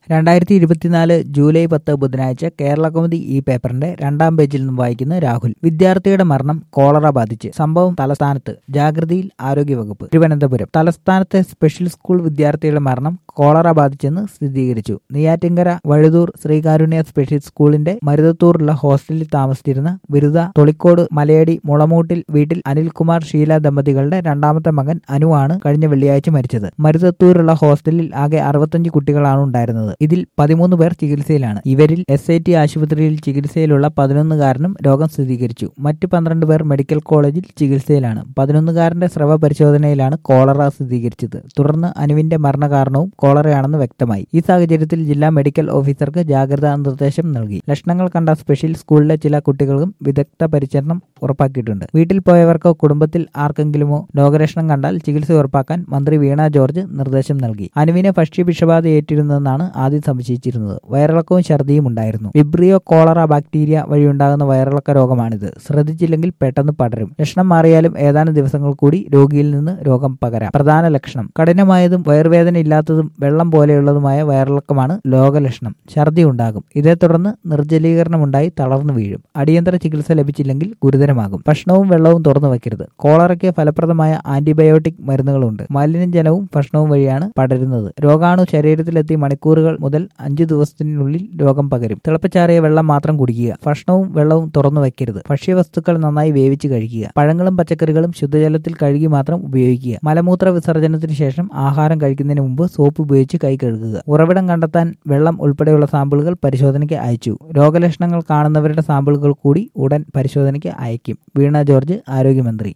രണ്ടായിരത്തി ഇരുപത്തിനാല് ജൂലൈ പത്ത് ബുധനാഴ്ച കേരള കൗമുദി ഈ പേപ്പറിന്റെ രണ്ടാം പേജിൽ നിന്നും വായിക്കുന്ന രാഹുൽ വിദ്യാർത്ഥിയുടെ മരണം കോളറ ബാധിച്ച് സംഭവം തലസ്ഥാനത്ത് ജാഗ്രതയിൽ ആരോഗ്യവകുപ്പ് തിരുവനന്തപുരം തലസ്ഥാനത്തെ സ്പെഷ്യൽ സ്കൂൾ വിദ്യാർത്ഥിയുടെ മരണം കോളറ ബാധിച്ചെന്ന് സ്ഥിരീകരിച്ചു നെയ്യാറ്റിങ്കര വഴുതൂർ ശ്രീകാരുണ്യ സ്പെഷ്യൽ സ്കൂളിന്റെ മരുതത്തൂറുള്ള ഹോസ്റ്റലിൽ താമസിച്ചിരുന്ന ബിരുദ തൊളിക്കോട് മലയടി മുളമൂട്ടിൽ വീട്ടിൽ അനിൽകുമാർ ഷീല ദമ്പതികളുടെ രണ്ടാമത്തെ മകൻ അനുവാണ് കഴിഞ്ഞ വെള്ളിയാഴ്ച മരിച്ചത് മരുതത്തൂരുള്ള ഹോസ്റ്റലിൽ ആകെ അറുപത്തഞ്ച് കുട്ടികളാണ് ഉണ്ടായിരുന്നത് ഇതിൽ പതിമൂന്ന് പേർ ചികിത്സയിലാണ് ഇവരിൽ എസ് ഐ ടി ആശുപത്രിയിൽ ചികിത്സയിലുള്ള പതിനൊന്നുകാരനും രോഗം സ്ഥിരീകരിച്ചു മറ്റ് പന്ത്രണ്ട് പേർ മെഡിക്കൽ കോളേജിൽ ചികിത്സയിലാണ് പതിനൊന്നുകാരന്റെ സ്രവ പരിശോധനയിലാണ് കോളറ സ്ഥിരീകരിച്ചത് തുടർന്ന് അനുവിന്റെ മരണകാരണവും കോളറയാണെന്ന് വ്യക്തമായി ഈ സാഹചര്യത്തിൽ ജില്ലാ മെഡിക്കൽ ഓഫീസർക്ക് ജാഗ്രതാ നിർദ്ദേശം നൽകി ലക്ഷണങ്ങൾ കണ്ട സ്പെഷ്യൽ സ്കൂളിലെ ചില കുട്ടികൾക്കും വിദഗ്ധ പരിചരണം ഉറപ്പാക്കിയിട്ടുണ്ട് വീട്ടിൽ പോയവർക്കോ കുടുംബത്തിൽ ആർക്കെങ്കിലുമോ രോഗലക്ഷണം കണ്ടാൽ ചികിത്സ ഉറപ്പാക്കാൻ മന്ത്രി വീണ ജോർജ് നിർദ്ദേശം നൽകി അനുവിനെ ഭക്ഷ്യ വിഷബാധ ഏറ്റിരുന്നതെന്നാണ് ആദ്യം സംശയിച്ചിരുന്നത് വയറിളക്കവും ഛർദിയും ഉണ്ടായിരുന്നു വിബ്രിയോ കോളറ ബാക്ടീരിയ വഴിയുണ്ടാകുന്ന വയറിളക്ക രോഗമാണിത് ശ്രദ്ധിച്ചില്ലെങ്കിൽ പെട്ടെന്ന് പടരും ലക്ഷണം മാറിയാലും ഏതാനും ദിവസങ്ങൾ കൂടി രോഗിയിൽ നിന്ന് രോഗം പകരാം പ്രധാന ലക്ഷണം കഠിനമായതും വയറുവേദന ഇല്ലാത്തതും വെള്ളം പോലെയുള്ളതുമായ വയറിളക്കമാണ് ലോകലക്ഷണം ഛർദി ഉണ്ടാകും ഇതേ തുടർന്ന് നിർജ്ജലീകരണമുണ്ടായി തളർന്നു വീഴും അടിയന്തര ചികിത്സ ലഭിച്ചില്ലെങ്കിൽ ഗുരുതരമാകും ഭക്ഷണവും വെള്ളവും തുറന്നു വയ്ക്കരുത് കോളറയ്ക്ക് ഫലപ്രദമായ ആന്റിബയോട്ടിക് മരുന്നുകളുണ്ട് മലിനജലവും ഭക്ഷണവും വഴിയാണ് പടരുന്നത് രോഗാണു ശരീരത്തിലെത്തി മണിക്കൂറുകൾ മുതൽ അഞ്ചു ദിവസത്തിനുള്ളിൽ രോഗം പകരും തിളപ്പിച്ചാറിയ വെള്ളം മാത്രം കുടിക്കുക ഭക്ഷണവും വെള്ളവും തുറന്നു വയ്ക്കരുത് ഭക്ഷ്യവസ്തുക്കൾ നന്നായി വേവിച്ച് കഴിക്കുക പഴങ്ങളും പച്ചക്കറികളും ശുദ്ധജലത്തിൽ കഴുകി മാത്രം ഉപയോഗിക്കുക മലമൂത്ര വിസർജനത്തിന് ശേഷം ആഹാരം കഴിക്കുന്നതിന് മുമ്പ് സോപ്പ് ഉപയോഗിച്ച് കൈ കഴുകുക ഉറവിടം കണ്ടെത്താൻ വെള്ളം ഉൾപ്പെടെയുള്ള സാമ്പിളുകൾ പരിശോധനയ്ക്ക് അയച്ചു രോഗലക്ഷണങ്ങൾ കാണുന്നവരുടെ സാമ്പിളുകൾ കൂടി ഉടൻ പരിശോധനയ്ക്ക് അയക്കും വീണ ജോർജ് ആരോഗ്യമന്ത്രി